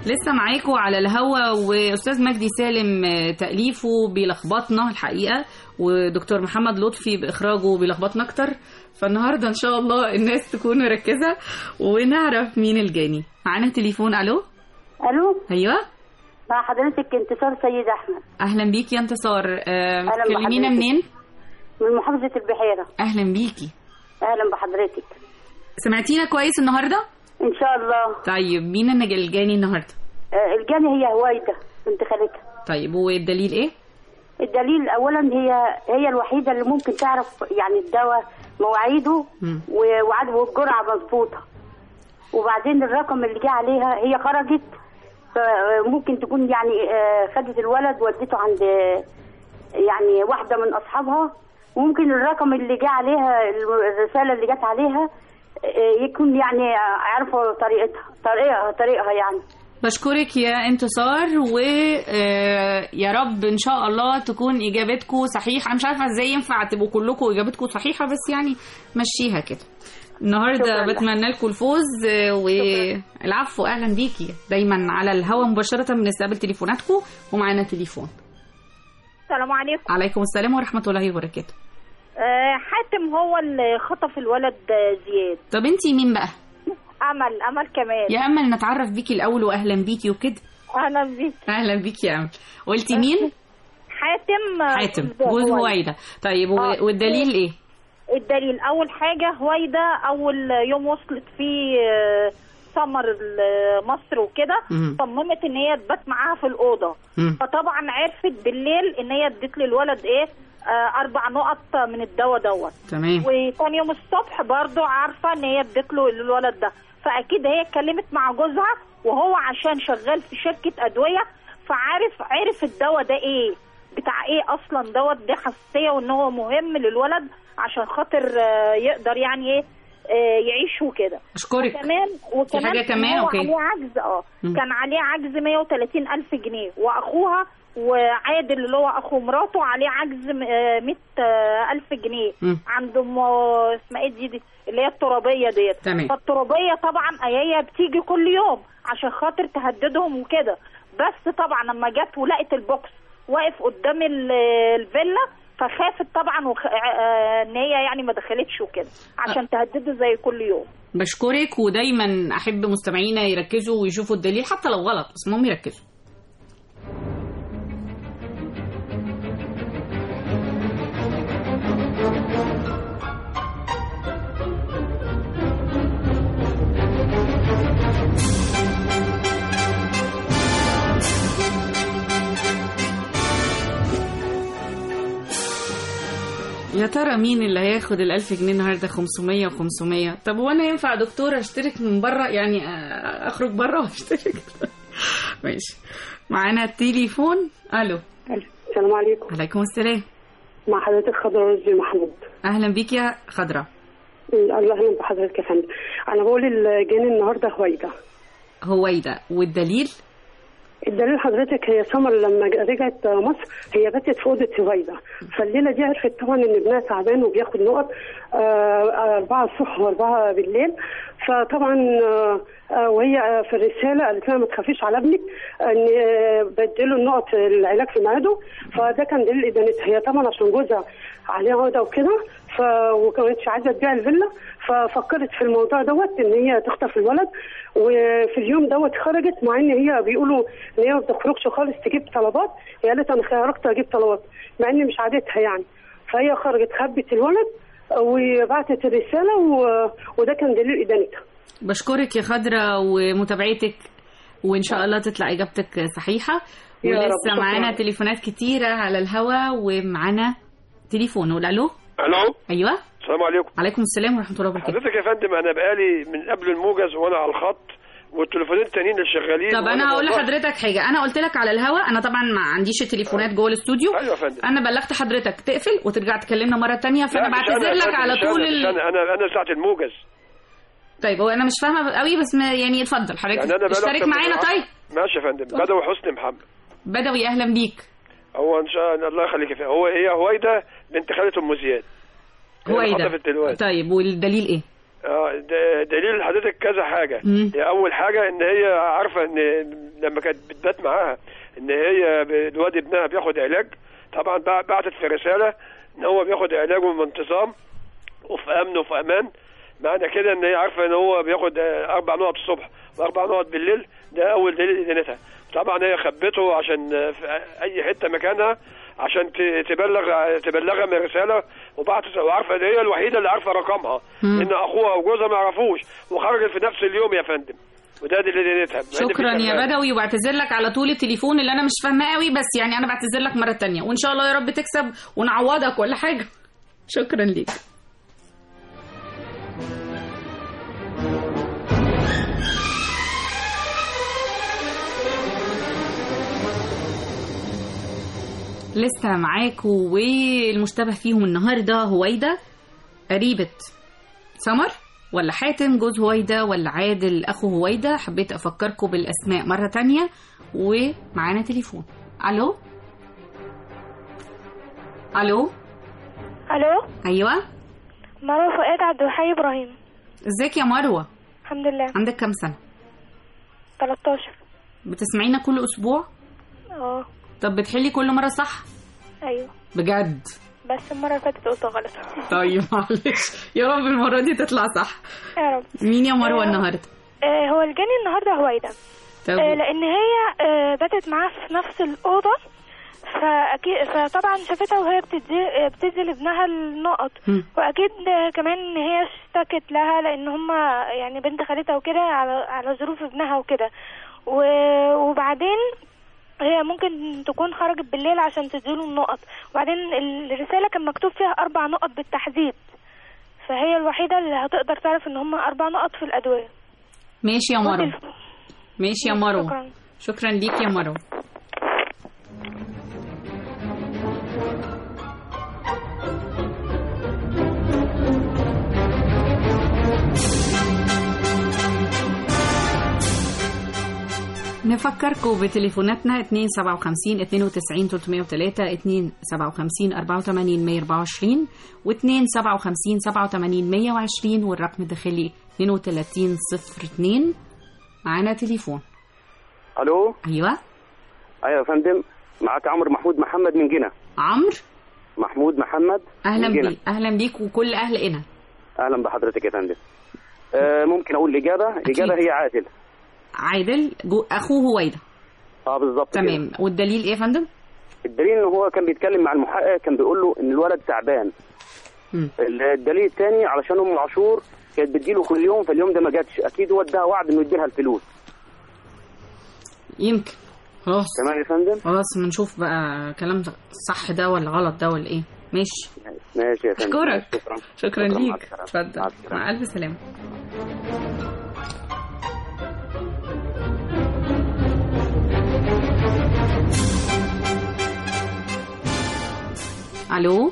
لسه معاكم على الهوا واستاذ مجدي سالم آه، تاليفه بيلخبطنا الحقيقه ودكتور محمد لطفي باخراجه بيلخبطنا اكتر فالنهارده ان شاء الله الناس تكون مركزه ونعرف مين الجاني معانا تليفون الو الو ايوه مع حضرتك انتصار سيد احمد اهلا بيكي يا انتصار آه، أهلا تكلمينا بحضرتك. منين من محافظه البحيره اهلا بيكي اهلا بحضرتك سمعتينا كويس النهارده ان شاء الله طيب مين النج- الجاني النهارده آه، الجاني هي هوايده بنت خالتها طيب والدليل ايه الدليل اولا هي هي الوحيده اللي ممكن تعرف يعني الدواء مواعيده مم. و- وعد والجرعه مظبوطه وبعدين الرقم اللي جه عليها هي خرجت فممكن تكون يعني آه، خدت الولد ودته عند آه، يعني واحده من اصحابها وممكن الرقم اللي جه عليها الرساله اللي جت عليها آه، يكون يعني عارفه طريقتها طريقها طريقها يعني بشكرك يا انتصار ويا رب ان شاء الله تكون اجابتكم صحيحه انا مش عارفه ازاي ينفع تبقوا كلكم اجابتكم صحيحه بس يعني مشيها كده النهارده شكراً. بتمنى لكم الفوز آه، والعفو اهلا بيكي دايما على الهوا مباشره بنستقبل تليفوناتكم ومعانا تليفون السلام عليكم عليكم السلام ورحمه الله وبركاته آه، حاتم هو اللي خطف الولد آه، زياد طب انتي مين بقى امل امل كمال يا امل نتعرف بيكي الاول واهلا بيكي وكده اهلا بيك اهلا بيكي يا امل قلتي مين حاتم آه، حاتم جوز جوز هويدا. هويدا طيب و- آه. والدليل ايه الدليل اول حاجه هويدا اول يوم وصلت فيه آه، سمر ال- مصر وكده مم. صممت ان هي تبات معاها في الاوضه مم. فطبعا عرفت بالليل ان هي ادت للولد ايه آه، اربع نقط من الدواء دوت تمام وتاني يوم الصبح برضو عارفه ان هي ادت له للولد ده فاكيد هي اتكلمت مع جوزها وهو عشان شغال في شركه ادويه فعارف عرف الدواء ده ايه بتاع ايه اصلا دوت ده حساسيه وان هو مهم للولد عشان خاطر آه، يقدر يعني ايه آه، يعيش وكده اشكرك وكمان وكمان حاجة كان كمان؟ هو أوكي. عليه عجز اه مم. كان عليه عجز 130 الف جنيه واخوها وعادل اللي هو اخو مراته عليه عجز م- آه، 100 آه، الف جنيه مم. عند ام آه، اسمها ايه دي, دي اللي هي الترابيه ديت تمام. فالترابيه طبعا هي بتيجي كل يوم عشان خاطر تهددهم وكده بس طبعا لما جت ولقت البوكس واقف قدام ال- الفيلا فخافت طبعا وخ... آه، ان هي يعني ما دخلتش وكده عشان تهدده زي كل يوم بشكرك ودايما احب مستمعينا يركزوا ويشوفوا الدليل حتى لو غلط بس المهم يركزوا يا ترى مين اللي هياخد الألف جنيه النهارده 500 و500 طب وانا ينفع دكتور اشترك من بره يعني آه، اخرج بره واشترك ماشي معانا التليفون الو السلام عليكم عليكم السلام مع حضرتك خضرا رشدي محمود اهلا بيك يا خضرة الله يهلا بحضرتك يا فندم انا بقول الجاني النهارده هويدا هويدا والدليل الدليل حضرتك هي سمر لما رجعت مصر هي باتت في اوضه هويدا فالليله دي عرفت طبعا ان ابنها تعبان وبياخد نقط آه، أربعة الصبح وأربعة بالليل فطبعا آه، آه، وهي آه، في الرسالة قالت لها ما تخافيش على ابنك ان آه، بديله النقط العلاج في ميعاده فده كان دليل ادانتها هي طبعا عشان جوزها عليه عقدة وكده ف وكانتش عايزة تبيع الفيلا ففكرت في الموضوع دوت ان هي تخطف الولد وفي اليوم دوت خرجت مع ان هي بيقولوا ان هي ما بتخرجش خالص تجيب طلبات هي قالت انا خرجت اجيب طلبات مع ان مش عادتها يعني فهي خرجت خبت الولد وبعتت الرسالة و... وده كان دليل ادانتها بشكرك يا خضرة ومتابعتك وان شاء الله تطلع اجابتك صحيحة يا رب، ولسه شكراً. معانا تليفونات كتيرة على الهوا ومعانا تليفون قول الو الو ايوه السلام عليكم عليكم السلام ورحمة الله وبركاته حضرتك يا فندم انا بقالي من قبل الموجز وانا على الخط والتليفونين التانيين اللي شغالين طب وأنا انا هقول بوضح- لحضرتك حاجه انا قلت لك على الهوا انا طبعا ما عنديش التليفونات جوه الاستوديو ايوه يا فندم انا بلغت حضرتك تقفل وترجع تكلمنا مره تانية لا، فانا مش أنا بعتذر يا لك فندم، على مش طول أنا، مش ال... انا انا انا ساعه الموجز طيب هو انا مش فاهمه قوي بس ما يعني اتفضل حضرتك يعني انا بقالي اشترك أكتر من معانا عشر- طيب ماشي يا فندم بدوي حسني محمد بدوي اهلا بيك هو ان شاء الله الله يخليك يا فندم هو هي هويدا بنت خالة ام زياد هي اللي هويدا خطفت الواد طيب والدليل ايه اه د- دليل حضرتك كذا حاجه مم. هي اول حاجه ان هي عارفه ان لما كانت بتبات معاها ان هي ب- الواد ابنها بياخد علاج طبعا بع- بعتت في رساله ان هو بياخد علاجه بانتظام وفي امن وفي امان معنى كده ان هي عارفه ان هو بياخد آه، اربع نقط الصبح واربع نقط بالليل ده اول دليل ادانتها طبعا هي خبته عشان آه، في اي حته مكانها عشان ت- تبلغ تبلغها من رساله وبعتت وعارفه ان هي الوحيده اللي عارفه رقمها مم. ان اخوها وجوزها ما يعرفوش وخرجت في نفس اليوم يا فندم وده دليل ادانتها شكرا يا بدوي وبعتذر لك على طول التليفون اللي انا مش فاهماه قوي بس يعني انا بعتذر لك مره تانية وان شاء الله يا رب تكسب ونعوضك ولا حاجه شكرا ليك لسه معاكم والمشتبه فيهم النهارده هويدا قريبة سمر ولا حاتم جوز هويدا ولا عادل اخو هويدا حبيت افكركم بالاسماء مره تانية ومعانا تليفون الو الو الو ايوه مروه فؤاد عبد الحي ابراهيم ازيك يا مروه الحمد لله عندك كام سنه 13 بتسمعينا كل اسبوع اه طب بتحلي كل مره صح ايوه بجد بس المره اللي فاتت قلت غلط طيب معلش يا رب المره دي تطلع صح يا رب مين يا مروه آه، النهارده آه هو الجاني النهارده هويدا طب آه لان هي آه باتت معاه في نفس الاوضه فاكيد فطبعا شافتها وهي بتدي آه، بتدي لابنها النقط مم. واكيد آه، كمان ان هي اشتكت لها لان هما يعني بنت خالتها وكده على على ظروف ابنها وكده و- وبعدين هي ممكن تكون خرجت بالليل عشان تديله النقط وبعدين الرسالة كان مكتوب فيها أربع نقط بالتحديد فهي الوحيدة اللي هتقدر تعرف إن هم أربع نقط في الأدوية ماشي يا مروه ماشي يا مروه شكرا شكرا ليك يا مروه نفكركم بتليفوناتنا 257 92 303 257 84 124 و 257 87 120 والرقم الداخلي 32 02 معانا تليفون الو ايوه ايوه يا فندم معاك عمرو محمود محمد من جنة عمرو محمود محمد اهلا من جنة. بيك اهلا بيك وكل اهل قنا اهلا بحضرتك يا فندم آه ممكن اقول الاجابه الاجابه هي عادل عادل جو اخوه هويدا اه بالظبط كده. تمام والدليل ايه يا فندم الدليل ان هو كان بيتكلم مع المحقق كان بيقول له ان الولد تعبان مم. الدليل الثاني علشان ام عاشور كانت بتجيله كل يوم فاليوم ده ما جاتش اكيد هو اداها وعد انه يديلها الفلوس يمكن خلاص تمام يا فندم خلاص ما نشوف بقى كلام صح ده ولا غلط ده ولا ايه ماشي ماشي يا فندم اشكرك شكرا شكرا مع ليك السلامة. اتفضل مع السلامة. مع الف سلامه الو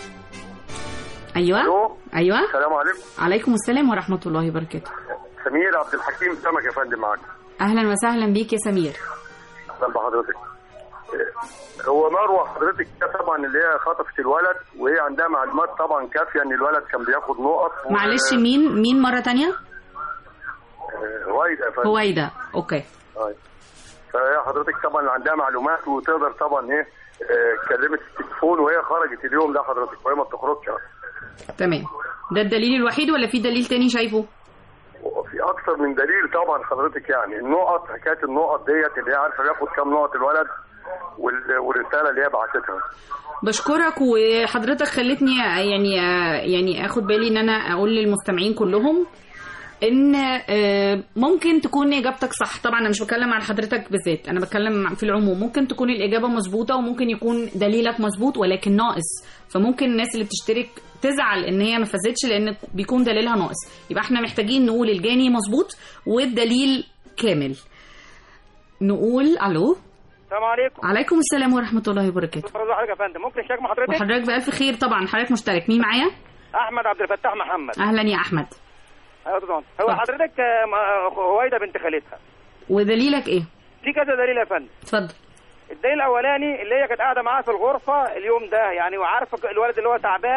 ايوه الو ايوه السلام عليكم عليكم السلام ورحمه الله وبركاته سمير عبد الحكيم سمك يا فندم معاك اهلا وسهلا بيك يا سمير اهلا بحضرتك إيه، هو مروه حضرتك ده طبعا اللي هي خطفت الولد وهي عندها معلومات طبعا كافيه ان الولد كان بياخد نقط و- معلش مين مين مره تانية آه، هويدا يا فندم هويدا اوكي طيب. فهي حضرتك طبعا عندها معلومات وتقدر طبعا ايه آه، كلمت التليفون وهي خرجت اليوم ده حضرتك وهي ما بتخرجش تمام ده الدليل الوحيد ولا في دليل تاني شايفه في اكتر من دليل طبعا حضرتك يعني النقط حكايه النقط ديت اللي هي عارفه بياخد كام نقط الولد وال- والرساله اللي هي بعتتها بشكرك وحضرتك خلتني يعني يعني اخد بالي ان انا اقول للمستمعين كلهم ان آه، ممكن تكون اجابتك صح طبعا انا مش بتكلم عن حضرتك بالذات انا بتكلم في العموم ممكن تكون الاجابه مظبوطه وممكن يكون دليلك مظبوط ولكن ناقص فممكن الناس اللي بتشترك تزعل ان هي ما فازتش لان بيكون دليلها ناقص يبقى احنا محتاجين نقول الجاني مظبوط والدليل كامل نقول الو السلام عليكم عليكم السلام ورحمه الله وبركاته برضه حضرتك يا فندم ممكن اشارك مع حضرتك وحضرتك بألف خير طبعا حضرتك مشترك مين معايا احمد عبد الفتاح محمد اهلا يا احمد ايوه يا طبعا هو حضرتك آه، م- هويدا بنت خالتها ودليلك ايه في كذا دليل يا فندم اتفضل الدليل الاولاني اللي هي كانت قاعده معاه في الغرفه اليوم ده يعني وعارفه الولد اللي هو تعبان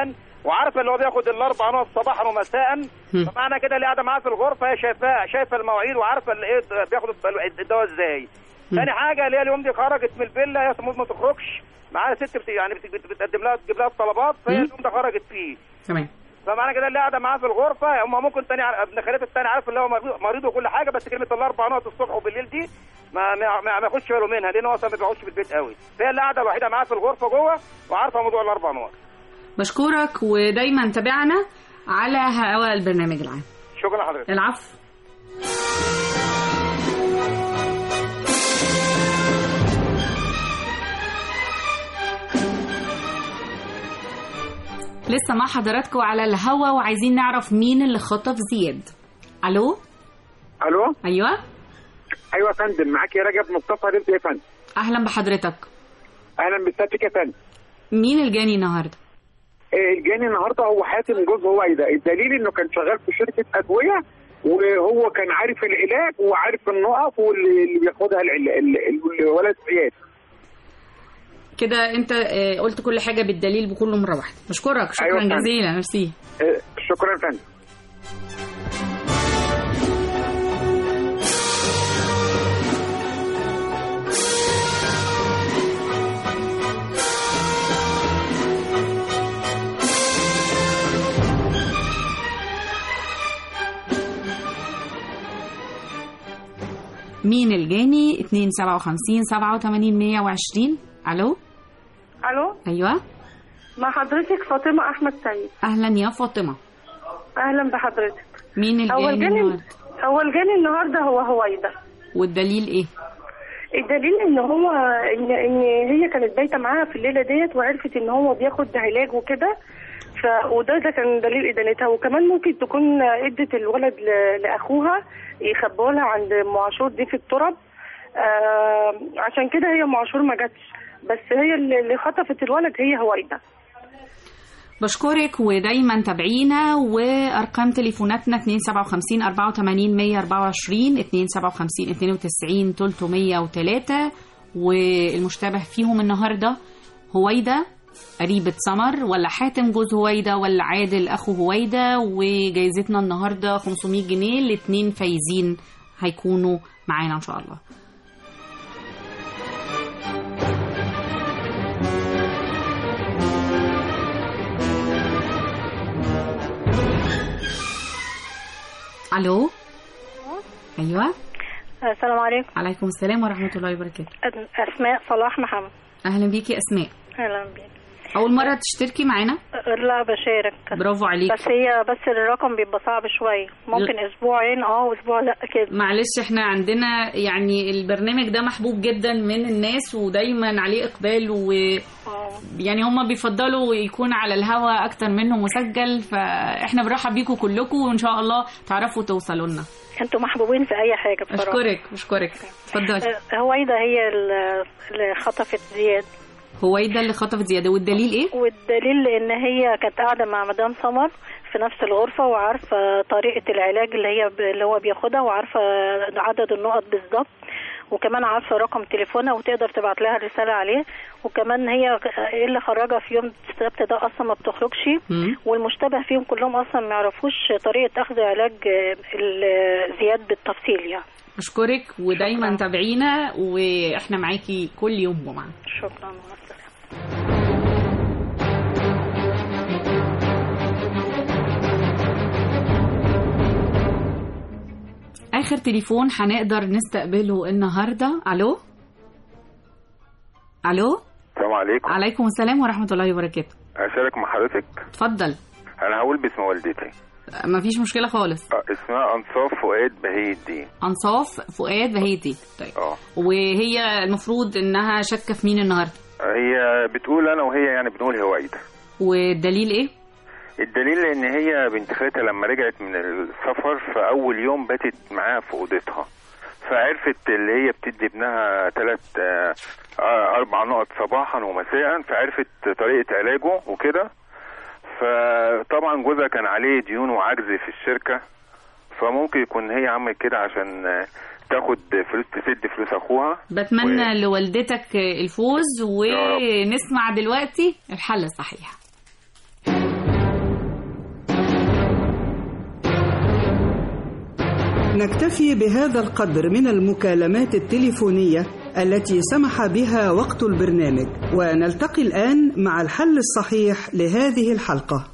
وعارفه اللي هو بياخد الاربع نقط صباحا ومساء فمعنى كده اللي قاعده معاه في الغرفه هي شايفاه شايفه المواعيد وعارفه اللي ايه بياخد الدواء ازاي تاني حاجه اللي هي اليوم دي خرجت من الفيلا هي المفروض ما تخرجش معاها ست بت... يعني بت... بت... بتقدم لها تجيب لها الطلبات فهي مم. اليوم ده خرجت فيه تمام فمعنى كده اللي قاعده معاه في الغرفه هم ممكن تاني ع- ابن خالتها التاني عارف اللي هو مريض- مريض وكل حاجه بس كلمه الاربع نقط الصبح وبالليل دي ما ما ما, ما ياخدش باله منها لان هو اصلا ما بيقعدش في البيت قوي فهي اللي قاعده الوحيده معاه في الغرفه جوه وعارفه موضوع الاربع نقط بشكرك ودايما تابعنا على هواء البرنامج العام شكرا لحضرتك العفو لسه مع حضراتكم على الهوا وعايزين نعرف مين اللي خطف زياد الو الو ايوه ايوه يا فندم معاك يا رجب مصطفى رزق يا فندم اهلا بحضرتك اهلا بسيادتك يا فندم مين الجاني النهارده إيه الجاني النهارده هو حاتم جوز هويدا الدليل انه كان شغال في شركه ادويه وهو كان عارف العلاج وعارف النقط واللي اللي بياخدها العل- ال- ال- الولد زياد كده انت آه، قلت كل حاجه بالدليل بكله مره واحده بشكرك شكرا أيوة فندم. جزيلا ميرسي إيه شكرا يا فندم مين الجاني 257 87 120 الو الو ايوه مع حضرتك فاطمه احمد سيد اهلا يا فاطمه اهلا بحضرتك مين هو الجاني الجاني النهارده هو الجاني النهارده هو هويدا والدليل ايه الدليل ان هو ان ان هي كانت بايته معاها في الليله ديت وعرفت ان هو بياخد علاج وكده ف وده ده كان دليل ادانتها وكمان ممكن تكون ادت الولد ل- لاخوها يخبوه لها عند ام عاشور دي في التراب آه عشان كده هي ام عاشور ما جاتش بس هي اللي اللي خطفت الولد هي هويدا بشكرك ودايما تابعينا وارقام تليفوناتنا 257 84 124 257 92 303 والمشتبه فيهم النهارده هويدا قريبة سمر ولا حاتم جوز هويدا ولا عادل اخو هويدا وجايزتنا النهارده 500 جنيه الاتنين فايزين هيكونوا معانا ان شاء الله الو ايوه السلام عليكم عليكم السلام ورحمه الله وبركاته اسماء صلاح محمد اهلا بيكي اسماء اهلا بيك اول مره تشتركي معانا لا بشارك برافو عليك بس هي بس الرقم بيبقى صعب شويه ممكن اسبوعين اه واسبوع لا كده معلش احنا عندنا يعني البرنامج ده محبوب جدا من الناس ودايما عليه اقبال و يعني هم بيفضلوا يكون على الهوا اكتر منه مسجل فاحنا بنرحب بيكم كلكم وان شاء الله تعرفوا توصلوا لنا انتوا محبوبين في اي حاجه بصراحه اشكرك اشكرك اتفضلي آه، هويدا هي ال- اللي خطفت زياد هويدا اللي خطفت زياده والدليل ايه والدليل ان هي كانت قاعده مع مدام سمر في نفس الغرفه وعارفه طريقه العلاج اللي هي ب- اللي هو بياخدها وعارفه عدد النقط بالظبط وكمان عارفه رقم تليفونها وتقدر تبعت لها رساله عليه وكمان هي ايه اللي خرجها في يوم السبت ده اصلا ما بتخرجش والمشتبه فيهم كلهم اصلا ما يعرفوش طريقه اخذ علاج آه، ال- زياد بالتفصيل يعني اشكرك ودايما تابعينا واحنا معاكي كل يوم جمعه شكرا مع السلامه اخر تليفون هنقدر نستقبله النهارده الو الو السلام عليكم عليكم السلام ورحمه الله وبركاته اشارك مع حضرتك اتفضل انا هقول باسم والدتي مفيش مشكله خالص آه، اسمها انصاف فؤاد بهي الدين انصاف فؤاد بهيتي طيب اه وهي المفروض انها شاكه في مين النهارده هي بتقول انا وهي يعني بنقول هوايدا والدليل ايه الدليل ان هي بنت خالتها لما رجعت من السفر في اول يوم باتت معاها في اوضتها فعرفت اللي هي بتدي ابنها ثلاث اربع نقط صباحا ومساء فعرفت طريقه علاجه وكده فطبعا جوزها كان عليه ديون وعجز في الشركه فممكن يكون هي عملت كده عشان آه، تاخد فلوس تسد فلوس اخوها بتمنى لوالدتك الفوز ونسمع دلوقتي الحل الصحيح ونكتفي بهذا القدر من المكالمات التليفونية التي سمح بها وقت البرنامج ونلتقي الآن مع الحل الصحيح لهذه الحلقة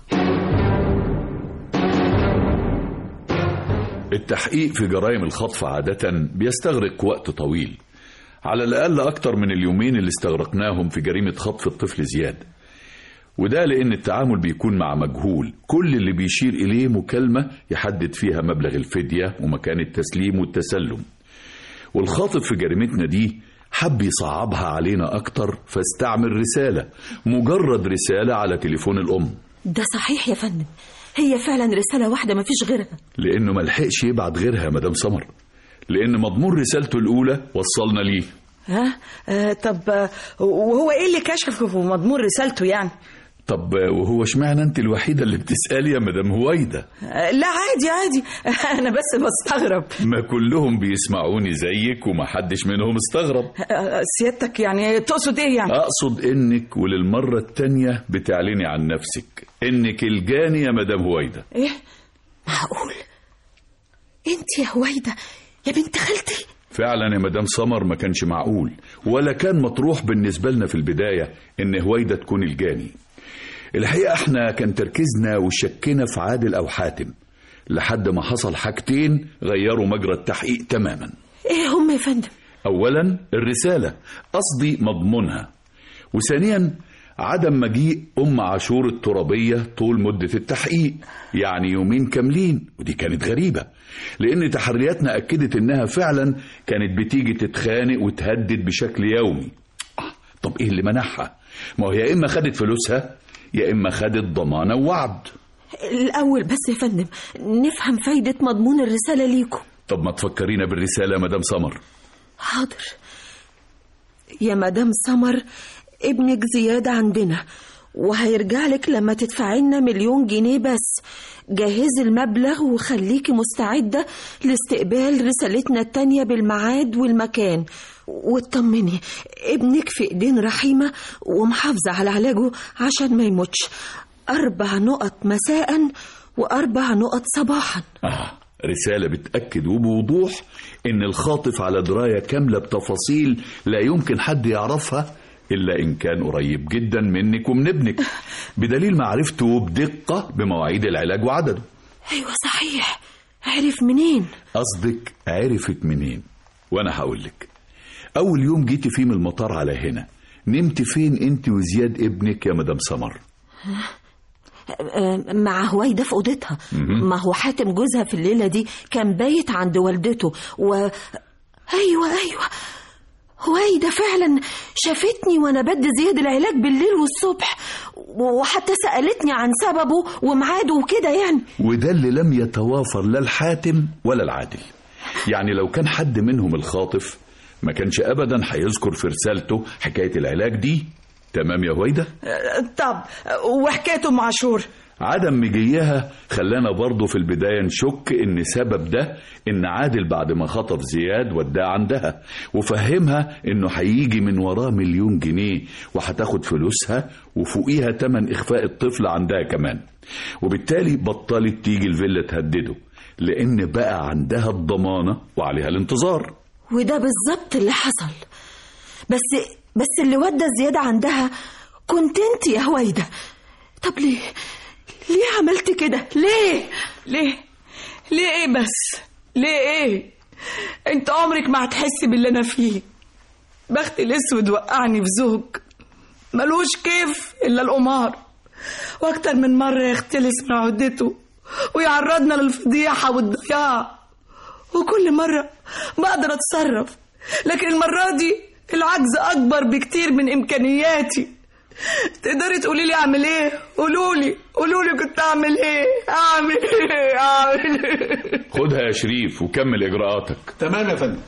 التحقيق في جرائم الخطف عادة بيستغرق وقت طويل على الأقل أكتر من اليومين اللي استغرقناهم في جريمة خطف الطفل زياد وده لأن التعامل بيكون مع مجهول كل اللي بيشير إليه مكالمة يحدد فيها مبلغ الفدية ومكان التسليم والتسلم والخاطب في جريمتنا دي حب يصعبها علينا أكتر فاستعمل رسالة مجرد رسالة على تليفون الأم ده صحيح يا فندم هي فعلا رسالة واحدة مفيش غيرها لأنه ملحقش يبعت غيرها يا مدام سمر لأن مضمون رسالته الأولى وصلنا ليه ها آه طب آه، وهو ايه اللي كشفه في مضمون رسالته يعني طب وهو اشمعنى انت الوحيدة اللي بتسألي يا مدام هويدا آه، لا عادي عادي انا بس بستغرب ما كلهم بيسمعوني زيك ومحدش منهم استغرب آه، سيادتك يعني تقصد ايه يعني أقصد إنك وللمرة التانية بتعلني عن نفسك إنك الجاني يا مدام هويدا ايه معقول انت يا هويدا يا بنت خالتي فعلا يا مدام سمر ما كانش معقول ولا كان مطروح بالنسبة لنا في البداية إن هويدا تكون الجاني الحقيقة احنا كان تركيزنا وشكنا في عادل أو حاتم لحد ما حصل حاجتين غيروا مجرى التحقيق تماما ايه هم يا فندم أولا الرسالة قصدي مضمونها وثانيا عدم مجيء أم عاشور الترابية طول مدة التحقيق يعني يومين كاملين ودي كانت غريبة لأن تحرياتنا أكدت إنها فعلا كانت بتيجي تتخانق وتهدد بشكل يومي آه، طب إيه اللي منعها؟ ما هو يا إما خدت فلوسها يا إما خدت ضمانة ووعد الأول بس يا فندم نفهم فايدة مضمون الرسالة ليكم طب ما تفكرينا بالرسالة يا مدام سمر حاضر يا مدام سمر ابنك زيادة عندنا وهيرجع لك لما تدفعي لنا مليون جنيه بس جهزي المبلغ وخليكي مستعدة لاستقبال رسالتنا التانية بالميعاد والمكان واطمني ابنك في ايدين رحيمة ومحافظة على علاجه عشان ما يموتش أربع نقط مساء وأربع نقط صباحا آه رسالة بتأكد وبوضوح إن الخاطف على دراية كاملة بتفاصيل لا يمكن حد يعرفها إلا إن كان قريب جدا منك ومن ابنك بدليل معرفته بدقة بمواعيد العلاج وعدده أيوة صحيح عرف منين قصدك عرفت منين وأنا هقولك أول يوم جيتي فيه من المطار على هنا نمت فين أنت وزياد ابنك يا مدام سمر آه، مع هويدا في اوضتها مهم. ما هو حاتم جوزها في الليله دي كان بايت عند والدته و ايوه ايوه هويدا فعلا شافتني وانا بدي زياد العلاج بالليل والصبح وحتى سالتني عن سببه وميعاده وكده يعني وده اللي لم يتوافر لا الحاتم ولا العادل يعني لو كان حد منهم الخاطف ما كانش ابدا هيذكر في رسالته حكايه العلاج دي تمام يا هويدا آه، طب وحكايته مع عاشور عدم مجيها خلانا برضه في البداية نشك إن سبب ده إن عادل بعد ما خطف زياد وداه عندها وفهمها إنه هيجي من وراه مليون جنيه وهتاخد فلوسها وفوقيها تمن إخفاء الطفل عندها كمان وبالتالي بطلت تيجي الفيلا تهدده لأن بقى عندها الضمانة وعليها الانتظار وده بالظبط اللي حصل بس بس اللي ودى زيادة عندها كنت انت يا هويدا طب ليه ليه عملت كده ليه ليه ليه ايه بس ليه ايه انت عمرك ما هتحس باللي انا فيه بختي الاسود وقعني في زوج ملوش كيف الا القمار واكتر من مره يختلس من عهدته ويعرضنا للفضيحه والضياع وكل مره بقدر اتصرف لكن المره دي العجز اكبر بكتير من امكانياتي تقدري تقولي لي اعمل ايه قولوا لي قولوا لي كنت اعمل ايه اعمل ايه اعمل ايه خدها يا شريف وكمل إجراءاتك تمام يا فندم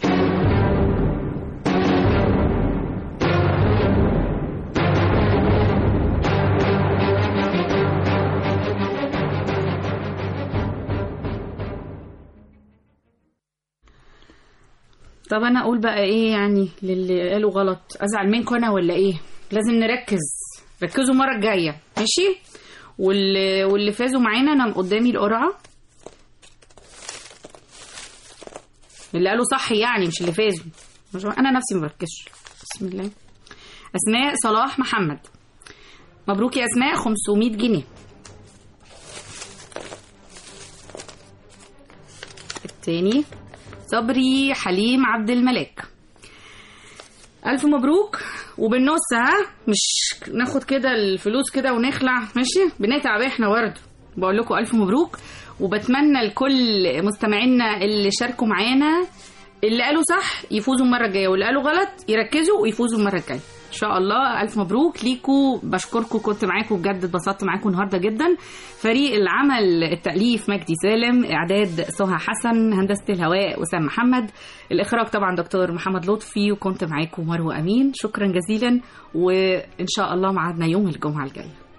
طب انا اقول بقى ايه يعني للي قالوا غلط ازعل منكم انا ولا ايه لازم نركز ركزوا المره الجايه ماشي واللي واللي فازوا معانا انا قدامي القرعه اللي قالوا صح يعني مش اللي فازوا مش انا نفسي ما بركزش بسم الله اسماء صلاح محمد مبروك يا اسماء 500 جنيه التاني صبري حليم عبد الملاك ألف مبروك وبالنص ها مش ناخد كده الفلوس كده ونخلع ماشي بنتعب احنا برضه بقول لكم ألف مبروك وبتمنى لكل مستمعينا اللي شاركوا معانا اللي قالوا صح يفوزوا المرة الجاية واللي قالوا غلط يركزوا ويفوزوا المرة الجاية ان شاء الله الف مبروك ليكوا بشكركم كنت معاكم بجد اتبسطت معاكم النهارده جدا فريق العمل التاليف مجدي سالم اعداد سهى حسن هندسه الهواء وسام محمد الاخراج طبعا دكتور محمد لطفي وكنت معاكم مروه امين شكرا جزيلا وان شاء الله ميعادنا يوم الجمعه الجايه